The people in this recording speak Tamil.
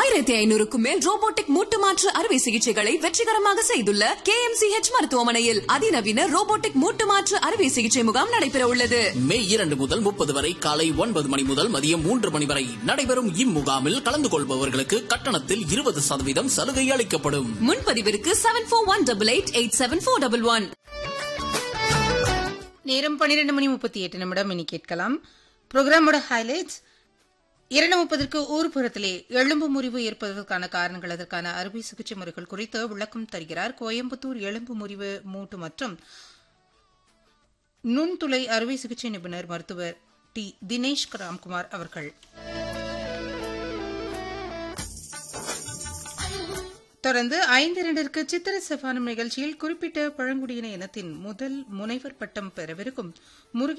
ஆயிரத்தி ஐநூறுக்கும் மேல் ரோபோட்டிக் மூட்டு மாற்று அறுவை சிகிச்சைகளை வெற்றிகரமாக செய்துள்ள கே எம் சி ஹெச் மருத்துவமனையில் அதிநவீன ரோபோட்டிக் மூட்டு மாற்று அறுவை சிகிச்சை முகாம் நடைபெற உள்ளது மே இரண்டு முதல் முப்பது வரை காலை ஒன்பது மணி முதல் மதியம் மூன்று மணி வரை நடைபெறும் இம்முகாமில் கலந்து கொள்பவர்களுக்கு கட்டணத்தில் இருபது சதவீதம் சலுகை அளிக்கப்படும் முன்பதிவிற்கு seven four one double eight eight seven four double one நேரம் பன்னிரெண்டு மணி முப்பத்தி எட்டு நிமிடம் இனி கேட்கலாம் ப்ரோக்ராமோட ஹைலைட்ஸ் இரண்டு முப்பதற்கு ஊர்புறத்திலே எலும்பு முறிவு ஏற்பதற்கான காரணங்கள் அதற்கான அறுவை சிகிச்சை முறைகள் குறித்து விளக்கம் தருகிறார் கோயம்புத்தூர் எலும்பு முறிவு மூட்டு மற்றும் நுண்துளை அறுவை சிகிச்சை நிபுணர் மருத்துவர் டி தினேஷ் ராம்குமார் அவர்கள் தொடர்ந்து ஐந்து இரண்டிற்கு சித்திர செவ்வானம் நிகழ்ச்சியில் குறிப்பிட்ட பழங்குடியின இனத்தின் முதல் முனைவர் பட்டம் பெறவிருக்கும் முருகி